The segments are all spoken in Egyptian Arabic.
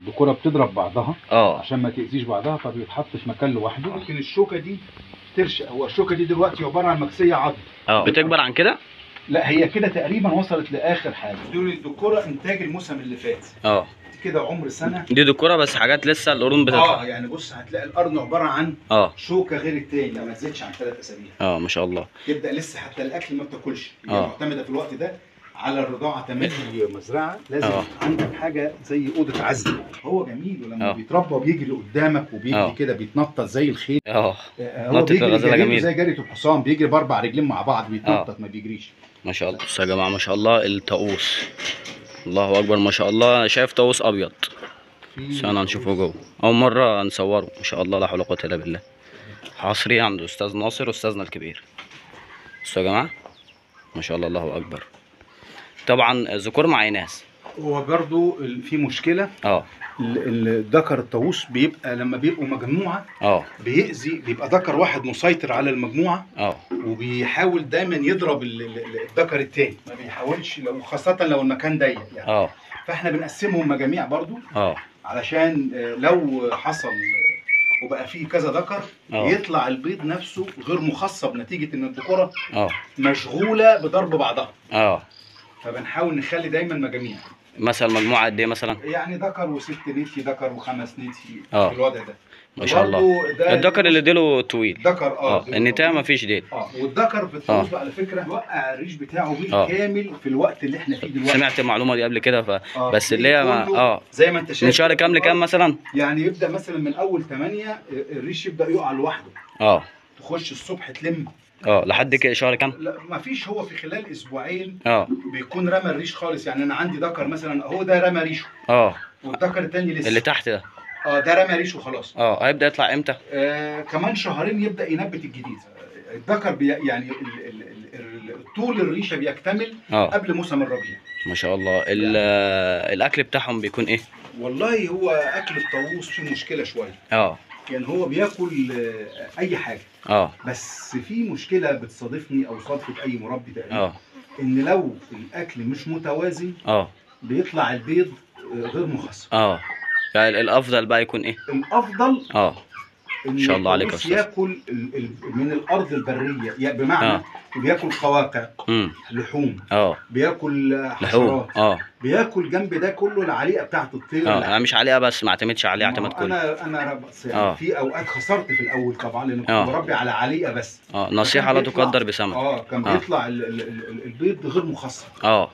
الكرة بتضرب بعضها اه عشان ما تأذيش بعضها فبيتحط في مكان لوحده ممكن الشوكة دي ترشق هو الشوكة دي دلوقتي عبارة عن مكسية عظم اه بتكبر عن كده لا هي كده تقريبا وصلت لآخر حاجة دول الدكورة إنتاج الموسم اللي فات اه كده عمر سنة دي دكوره بس حاجات لسه القرون اه بتطلع يعني بص هتلاقي القرن عبارة عن اه شوكة غير التاني ما تزيدش عن ثلاث أسابيع اه ما شاء الله تبدأ لسه حتى الأكل ما بتاكلش هي آه. معتمدة في الوقت ده على الرضاعة تمام في مزرعة لازم آه. عندك حاجة زي أوضة عزل هو جميل ولما آه. بيتربى وبيجري قدامك وبيجري آه. كده بيتنطط زي الخيل اه آه، هو نطة بيجري الغزالة جريته جميل. زي جرية الحصان بيجري باربع رجلين مع بعض بيتنطط ما بيجريش ما شاء الله بصوا يا جماعه ما شاء الله الطاووس الله اكبر ما شاء الله شايف طاووس ابيض في- بس انا هنشوفه جوه اول مره نصوره ما شاء الله لا حول ولا قوه الا بالله حصري عند استاذ ناصر استاذنا الكبير بصوا يا جماعه ما شاء الله الله اكبر طبعا ذكور مع اناث هو برضو ال- في مشكلة اه ال- الذكر الطاووس بيبقى لما بيبقوا مجموعة اه بيأذي بيبقى ذكر واحد مسيطر على المجموعة اه وبيحاول دايما يضرب ال- ال- ال- الذكر التاني ما بيحاولش لو خاصة لو المكان ضيق يعني اه فاحنا بنقسمهم مجاميع برضو اه علشان آه، لو حصل آه، وبقى فيه كذا ذكر آه. يطلع البيض نفسه غير مخصب نتيجة ان الذكورة اه مشغولة بضرب بعضها اه فبنحاول نخلي دايما مجاميع مثلا مجموعه قد ايه مثلا يعني ذكر وست نتي ذكر وخمس نتي آه. في الوضع ده ما شاء الله برضو ده الذكر اللي ديله طويل ذكر اه اه النتايه ما فيش ديل اه والذكر في الطاووس بقى على فكره وقع الريش بتاعه آه. بالكامل في الوقت اللي احنا فيه دلوقتي سمعت المعلومه دي قبل كده ف آه. بس اللي هي ما- كله اه زي ما انت شايف من شهر كام لكام مثلا يعني يبدا مثلا من اول 8 الريش يبدا يقع لوحده اه تخش الصبح تلم اه لحد كده شهر كام لا ما فيش هو في خلال اسبوعين اه بيكون رمى الريش خالص يعني انا عندي ذكر مثلا هو ده رمى ريشه اه والذكر التاني لسه اللي تحت ده اه ده رمى ريشه خلاص اه هيبدا يطلع امتى آه كمان شهرين يبدا ينبت الجديد آه، الذكر بي يعني ال ال ال ال طول الريشه بيكتمل اه قبل موسم الربيع ما شاء الله ال- آه، الاكل بتاعهم بيكون ايه والله هو اكل الطاووس فيه مشكله شويه اه يعني هو بياكل آه، اي حاجه اه بس في مشكله بتصادفني او صادفت اي مربي تقريبا اه ان لو الاكل مش متوازن اه بيطلع البيض آه، غير مخصب اه يعني الافضل بقى يكون ايه الافضل اه ان شاء الله عليك يا الطاووس أستاذ. ياكل ال- ال- من الارض البريه يعني بمعنى آه. بياكل قواقع امم لحوم اه بياكل آه، لحوم حشرات اه بياكل جنب ده كله العليقه بتاعت الطير اه لا. انا مش عليها بس ما اعتمدش عليه اعتماد ما هو كلي انا انا بس يعني آه. في اوقات خسرت في الاول طبعا لان كنت آه. بربي على عليقه بس اه نصيحه لا كان بيطلع- تقدر بثمن اه كان آه. بيطلع ال- ال- ال- البيض غير مخصب اه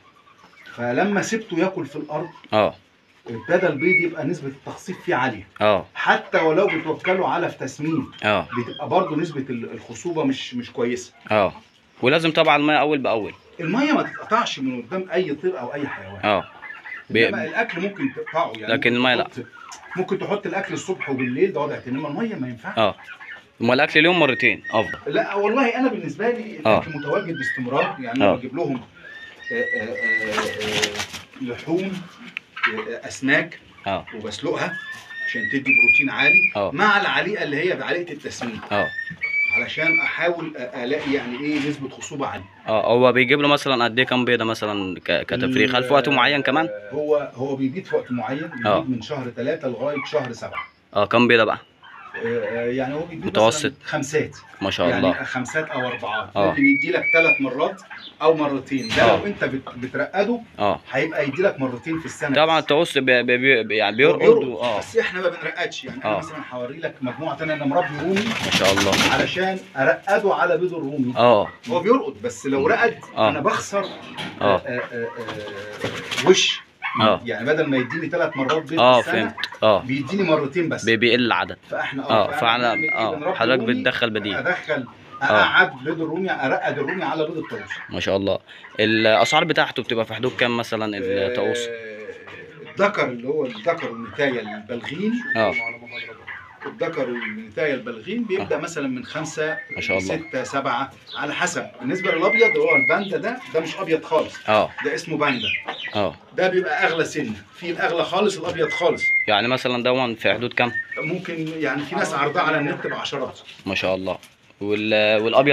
فلما سبته ياكل في الارض اه ابتدى البيض يبقى نسبه التخصيب فيه عاليه اه حتى ولو بتوكله على في تسمين اه بتبقى برضه نسبه ال- الخصوبه مش مش كويسه اه ولازم طبعا الميه اول باول الميه ما تتقطعش من قدام اي طير او اي حيوان اه بي- انما الاكل ممكن تقطعه يعني لكن ممكن المية لا. تحط- ممكن تحط الاكل الصبح وبالليل ده وضع تاني انما الميه ما ينفعش اه امال الاكل اليوم مرتين افضل لا والله انا بالنسبه لي آه. الاكل متواجد باستمرار يعني آه. انا بجيب لهم آه، آه، آه، آه، لحوم آه، اسماك اه وبسلقها عشان تدي بروتين عالي آه. مع العليقه اللي هي بعليقه التسمين اه علشان احاول أ- الاقي يعني ايه نسبه خصوبه عاليه اه هو بيجيب له مثلا قد ايه كام بيضه مثلا ك- كتفريخ هل في وقت معين كمان آه، هو هو بيبيض في وقت معين بيبيض آه. من شهر ثلاثة لغايه شهر سبعة اه كام بيضه بقى آه، يعني هو بيبيض متوسط. مثلاً خمسات ما شاء يعني الله خمسات او اربعات آه. ممكن يدي لك ثلاث مرات او مرتين ده آه. لو انت بت- بترقده اه هيبقى يدي لك مرتين في السنه طبعا بس. التوس بي بي بي يعني هو بيرقد و- اه بس احنا ما بنرقدش يعني انا آه. مثلا هوري لك مجموعه ثانيه انا مربي رومي ما شاء الله علشان ارقده على بيض الرومي اه هو بيرقد بس لو رقد آه. انا بخسر اه آه، آه، آه، وش آه. يعني بدل ما يديني ثلاث مرات بيض اه في السنه فهمت اه بيديني مرتين بس بي- بيقل العدد فاحنا اه فأنا فعلا بنعمل إيه؟ اه بنربي حضرتك رومي، بتدخل بديل ادخل اقعد بيض الرومي ارقد الرومي على بيض الطاووس ما شاء الله الاسعار بتاعته بتبقى في حدود كام مثلا الطاووس آه، الذكر اللي هو الذكر والنتايه البالغين اه الذكر والنتايه البالغين بيبدا مثلا من خمسه ما شاء الله. ستة سبعة على حسب بالنسبه للابيض اللي هو الباندا ده ده مش ابيض خالص اه ده اسمه باندا اه ده بيبقى اغلى سنه في الاغلى خالص الابيض خالص يعني مثلا دون في حدود كام ممكن يعني في ناس عرضها على النت بعشرات ما شاء الله وال... والابيض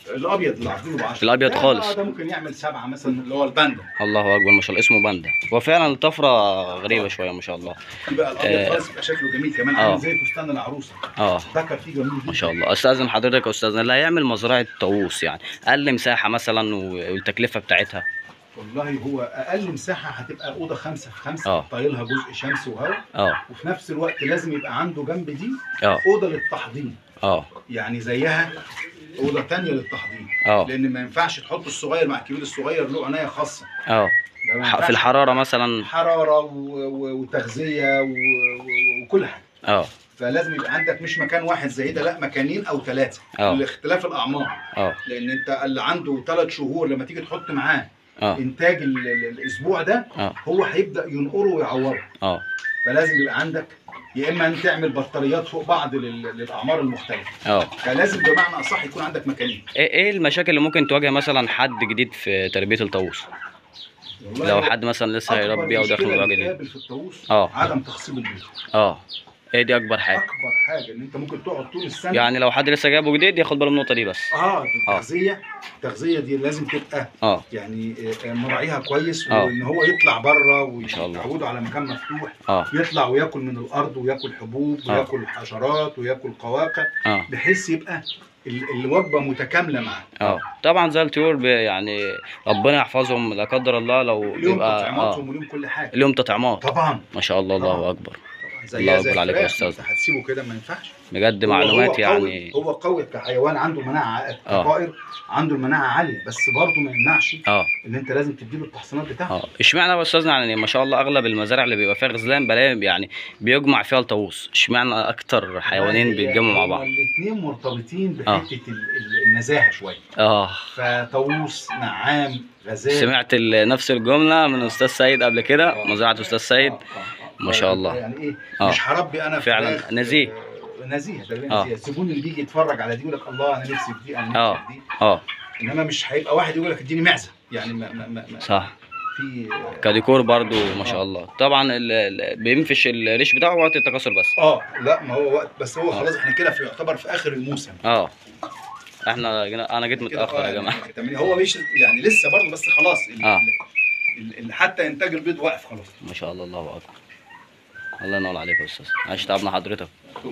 الابيض اللي عارضينه ب 10 الأبيض ده- خالص. ده ممكن يعمل سبعه مثلا اللي هو الباندا الله اكبر ما شاء الله اسمه باندا هو فعلا الطفره غريبه شويه ما شاء الله في بقى الابيض آه. خالص يبقى شكله جميل كمان آه. عامل زي فستان العروسه اه ذكر فيه جميل جدا ما شاء الله استاذن حضرتك يا استاذنا اللي هيعمل مزرعه طاووس يعني اقل مساحه مثلا و- والتكلفه بتاعتها والله هو اقل مساحه هتبقى اوضه خمسة في خمسة آه. طايلها جزء شمس وهواء اه وفي نفس الوقت لازم يبقى عنده جنب دي اه اوضه للتحضير اه يعني زيها اوضه تانية للتحضير اه لان ما ينفعش تحط الصغير مع الكبير الصغير له عنايه خاصه اه ده ما ح- ينفعش. في الحراره مثلا حراره و... و... وتغذيه و... و... وكل حاجه اه فلازم يبقى عندك مش مكان واحد زي ده لا مكانين او ثلاثه آه. لاختلاف الاعمار اه لان انت اللي عنده ثلاث شهور لما تيجي تحط معاه اه انتاج ال... ال- الاسبوع ده اه هو هيبدا ينقره ويعوره اه فلازم يبقى عندك يا اما ان تعمل بطاريات فوق بعض لل... للاعمار المختلفه اه فلازم بمعنى اصح يكون عندك مكانين ايه ايه المشاكل اللي ممكن تواجه مثلا حد جديد في تربيه الطاووس والله لو حد مثلا لسه أكبر هيربي او داخل مشكلة مزرعه جديد بتقابل في الطاووس آه. عدم تخصيب البيت اه ايه دي اكبر حاجه اكبر حاجه ان انت ممكن تقعد طول السنه يعني لو حد لسه جايبه جديد ياخد باله من النقطه دي بس اه التغذيه التغذيه دي لازم تبقى اه يعني آه، مراعيها كويس آه. وان هو يطلع بره شاء الله. ويتعودوا على مكان مفتوح اه يطلع وياكل من الارض وياكل حبوب آه. وياكل حشرات وياكل قواقع اه بحيث يبقى ال- الوجبه متكامله معاه اه طبعا زي الطيور ب- يعني ربنا يحفظهم لا قدر الله لو اليوم بيبقى اه تطعيماتهم واليوم كل حاجه اليوم تطعيمات طبعا ما شاء الله الله طبعاً. اكبر طبعا الله زي زي أكبر عليك يا الفراخ، أستاذ. انت هتسيبه كده ما ينفعش بجد هو- معلومات هو يعني قوي هو قوي كحيوان عنده مناعه آه. كطائر عنده المناعه عاليه بس برضه ما يمنعش اه ان انت لازم تديله التحصينات بتاعته اه اشمعنى يا استاذنا يعني ما شاء الله اغلب المزارع اللي بيبقى فيها غزلان بلاقي يعني بيجمع فيها الطاووس اشمعنى اكتر حيوانين بيتجمعوا مع بعض الاثنين مرتبطين آه. بحته ال- ال- النزاهه شويه اه فطاووس نعام غزال سمعت ال- نفس الجمله من استاذ سيد قبل كده آه. مزرعه استاذ سيد آه، آه. ما شاء الله. يعني ايه آه. مش هربي انا فعلاً، فراخ، نزيه. آه، نزيه ده آه. نزيه الزبون اللي بيجي يتفرج على دي يقول لك الله انا نفسي في دي انا آه. نفسي في دي اه انما مش هيبقى واحد يقول لك اديني معزه يعني ما ما ما ما صح في كديكور برضو ما شاء آه. الله طبعا ال- ال- بينفش الريش بتاعه وقت التكاثر بس اه لا ما هو وقت بس هو آه. خلاص احنا كده في يعتبر في اخر الموسم اه احنا جينا- انا جيت كده متاخر آه، يا جماعه يعني التمرين- هو مش يعني لسه برضه بس خلاص ال- آه. ال- ال- حتى انتاج البيض واقف خلاص ما شاء الله الله اكبر الله ينور عليك يا استاذ عايش تعبنا حضرتك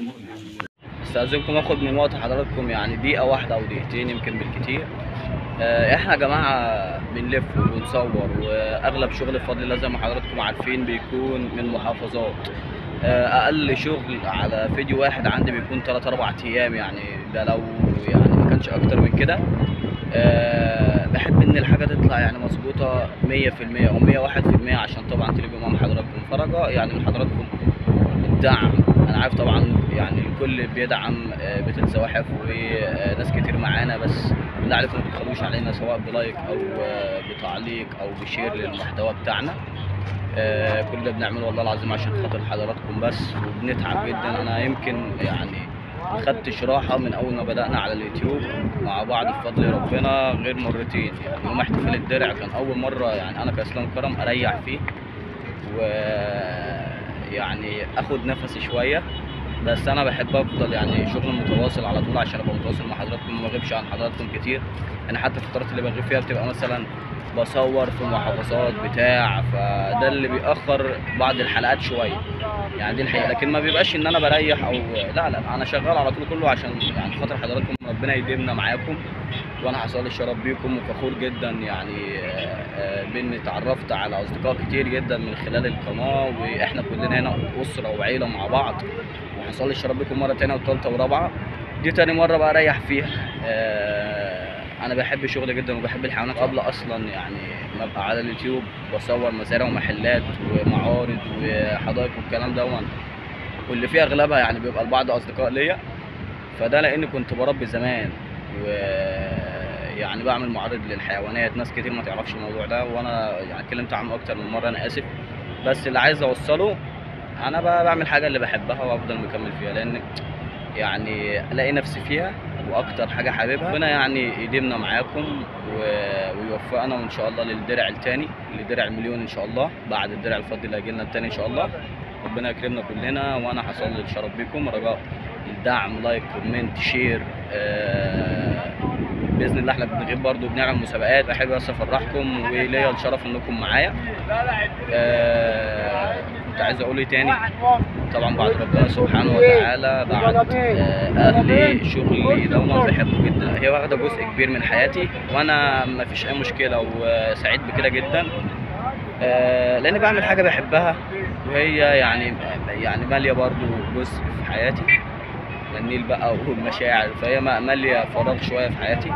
استاذنكم اخد من وقت حضراتكم يعني دقيقه واحده او دقيقتين يمكن بالكتير آه، احنا يا جماعه بنلف وبنصور واغلب شغل بفضل الله زي ما حضراتكم عارفين بيكون من محافظات آه، اقل شغل على فيديو واحد عندي بيكون 3 4 ايام يعني ده لو يعني ما كانش اكتر من كده آه، بحب ان الحاجه تطلع يعني مظبوطه 100% او 101% عشان طبعا تلبي مع حضراتكم فرجاء يعني من حضراتكم الدعم انا عارف طبعا يعني الكل بيدعم آه، بيت الزواحف وناس كتير معانا بس بالله عليكم ما تبخلوش علينا سواء بلايك او آه، بتعليق او بشير للمحتوى بتاعنا آه، كل ده بنعمله والله العظيم عشان خاطر حضراتكم بس وبنتعب جدا انا يمكن يعني ما خدتش راحه من اول ما بدانا على اليوتيوب مع بعض بفضل ربنا غير مرتين يعني يوم احتفال الدرع كان اول مره يعني انا كاسلام كرم اريح فيه و يعني اخد نفسي شويه بس انا بحب افضل يعني شغل متواصل على طول عشان ابقى متواصل مع حضراتكم وما اغيبش عن حضراتكم كتير انا حتى الفترات اللي بغيب فيها بتبقى مثلا بصور في محافظات بتاع فده اللي بيأخر بعض الحلقات شويه يعني دي الحقيقه لكن ما بيبقاش ان انا بريح او لا لا انا شغال على طول كله عشان يعني خاطر حضراتكم ربنا يديمنا معاكم وانا حصل لي الشرف بيكم وفخور جدا يعني آه، آه، باني اتعرفت على اصدقاء كتير جدا من خلال القناه واحنا كلنا هنا اسره وعيله مع بعض وحصل لي الشرف بيكم مره تانية وثالثه ورابعه دي تاني مره بقى اريح فيها آه، انا بحب الشغل جدا وبحب الحيوانات قبل اصلا يعني ما ابقى على اليوتيوب بصور مزارع ومحلات ومعارض وحدائق والكلام ده واللي فيها اغلبها يعني بيبقى البعض اصدقاء ليا فده لاني كنت بربي زمان و يعني بعمل معارض للحيوانات ناس كتير ما تعرفش الموضوع ده وانا يعني اتكلمت عنه اكتر من مره انا اسف بس اللي عايز اوصله انا بقى بعمل حاجه اللي بحبها وافضل مكمل فيها لان يعني الاقي نفسي فيها واكتر حاجه حاببها ربنا يعني يديمنا معاكم و- ويوفقنا وان شاء الله للدرع التاني لدرع المليون ان شاء الله بعد الدرع الفضي اللي هيجي لنا التاني ان شاء الله ربنا يكرمنا كلنا وانا حصل لي الشرف بيكم رجاء الدعم لايك كومنت شير آه باذن الله احنا بنغيب برضو بنعمل مسابقات بحب بس افرحكم وليا الشرف انكم معايا آه كنت عايز اقول ايه تاني طبعا بعد ربنا سبحانه وتعالى بعد آه، اهلي شغلي ده انا بحبه جدا هي واخده جزء كبير من حياتي وانا ما فيش اي مشكله وسعيد بكده جدا آه، لاني بعمل حاجه بحبها وهي يعني يعني ماليه برضو جزء في حياتي النيل بقى والمشاعر فهي ما- ماليه فراغ شويه في حياتي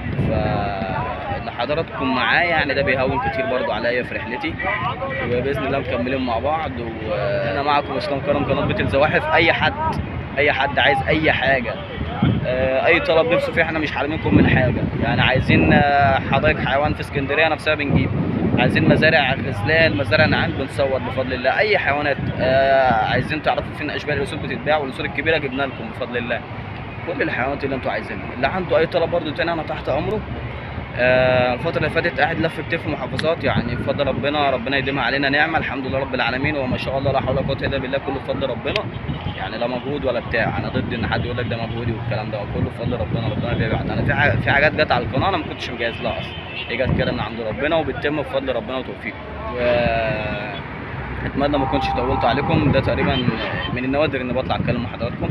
فان حضراتكم معايا يعني ده بيهون كتير برضو عليا في رحلتي وباذن الله مكملين مع بعض وانا معكم اسلام كرم قناه بيت الزواحف اي حد اي حد عايز اي حاجه آه، اي طلب نفسه فيه احنا مش حارمينكم من حاجه يعني عايزين آه، حدائق حيوان في اسكندريه نفسها بنجيب عايزين مزارع غزلان مزارع نعام بنصور بفضل الله اي حيوانات آه عايزين تعرفوا فين اشبال الاسود بتتباع والاسود الكبيره جبنا لكم بفضل الله كل الحيوانات اللي انتوا عايزينها اللي عنده اي طلب برضه تاني انا تحت امره آه، الفترة اللي فاتت قاعد لف كتير في محافظات يعني بفضل ربنا ربنا يديمها علينا نعمة الحمد لله رب العالمين وما شاء الله لا حول ولا قوة الا بالله كله بفضل ربنا يعني لا مجهود ولا بتاع انا ضد ان حد يقول لك ده مجهودي والكلام ده كله بفضل ربنا ربنا بيبعت انا في حاجة في حاجات جت على القناة انا ما كنتش مجهز لها اصلا هي جت كده من عند ربنا وبتتم بفضل ربنا وتوفيقه و اتمنى ما اكونش طولت عليكم ده تقريبا من النوادر اني بطلع اتكلم مع حضراتكم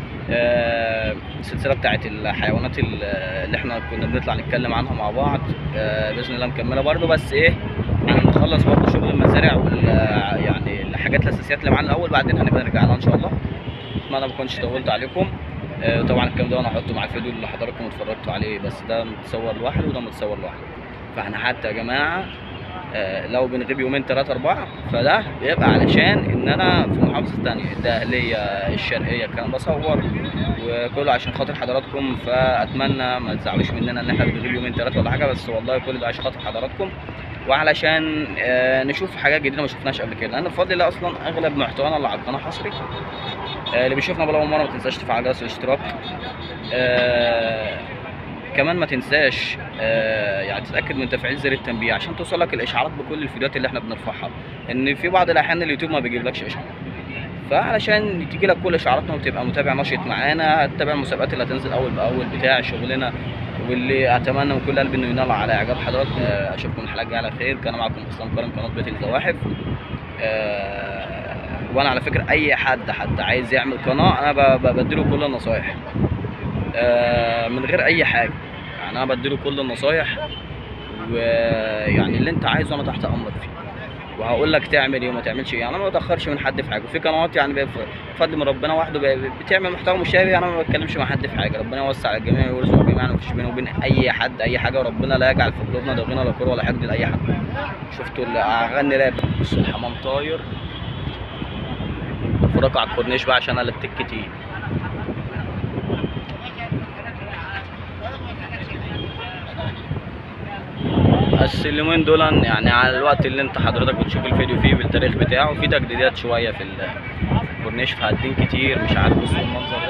آه، السلسله بتاعت الحيوانات ال- اللي احنا كنا بنطلع نتكلم عنها مع بعض آه، باذن الله مكمله برضو بس ايه انا نخلص برضو شغل المزارع وال يعني الحاجات الاساسيات اللي معانا الاول بعدين هنبقى نرجع لها ان شاء الله اتمنى ما اكونش طولت عليكم آه، طبعا الكلام ده انا هحطه مع الفيديو اللي حضراتكم اتفرجتوا عليه بس ده متصور لوحده وده متصور لوحده فاحنا حتى يا جماعه آه، لو بنغيب يومين ثلاثة أربعة فده بيبقى علشان إن أنا في محافظة تانية الدقهلية الشرقية كان بصور وكله عشان خاطر حضراتكم فأتمنى ما تزعلوش مننا إن إحنا بنغيب يومين ثلاثة ولا حاجة بس والله كل ده عشان خاطر حضراتكم وعلشان آه، نشوف حاجات جديدة ما شفناش قبل كده لأن بفضل الله أصلا أغلب محتوانا اللي على القناة حصري آه، اللي بيشوفنا بأول مرة ما تنساش تفعل جرس الاشتراك آه، كمان ما تنساش آه، يعني تتاكد من تفعيل زر التنبيه عشان توصلك الاشعارات بكل الفيديوهات اللي احنا بنرفعها ان في بعض الاحيان اليوتيوب ما بيجيبلكش اشعار فعلشان تيجي لك كل اشعاراتنا وتبقى متابع نشط معانا هتتابع المسابقات اللي هتنزل اول باول بتاع شغلنا واللي اتمنى من كل قلبي انه ينال على اعجاب حضراتكم آه، اشوفكم الحلقه الجايه على خير كان معكم اسلام كرم قناه بيت الزواحف آه، وانا على فكره اي حد حد عايز يعمل قناه انا ب- ب- بديله كل النصايح آه، من غير اي حاجه يعني انا بديله كل النصايح ويعني اللي انت عايزه انا تحت امرك فيه وهقول لك تعمل ايه وما تعملش ايه يعني انا ما بتاخرش من حد في حاجه وفي قنوات يعني بف- بفضل من ربنا وحده ب- بتعمل محتوى مشابه انا ما بتكلمش مع حد في حاجه ربنا يوسع على الجميع ويرزق الجميع ما فيش بينه وبين اي حد اي حاجه وربنا لا يجعل في قلوبنا ضغينه ولا كره ولا حقد لاي حد شفتوا اللي اغني راب بص الحمام طاير فراك على الكورنيش بقى عشان التك كتير بس اليومين دول يعني على الوقت اللي انت حضرتك بتشوف الفيديو فيه بالتاريخ بتاعه في تجديدات شويه في ال- في الكورنيش فهدين كتير مش عارف بصوا المنظر ده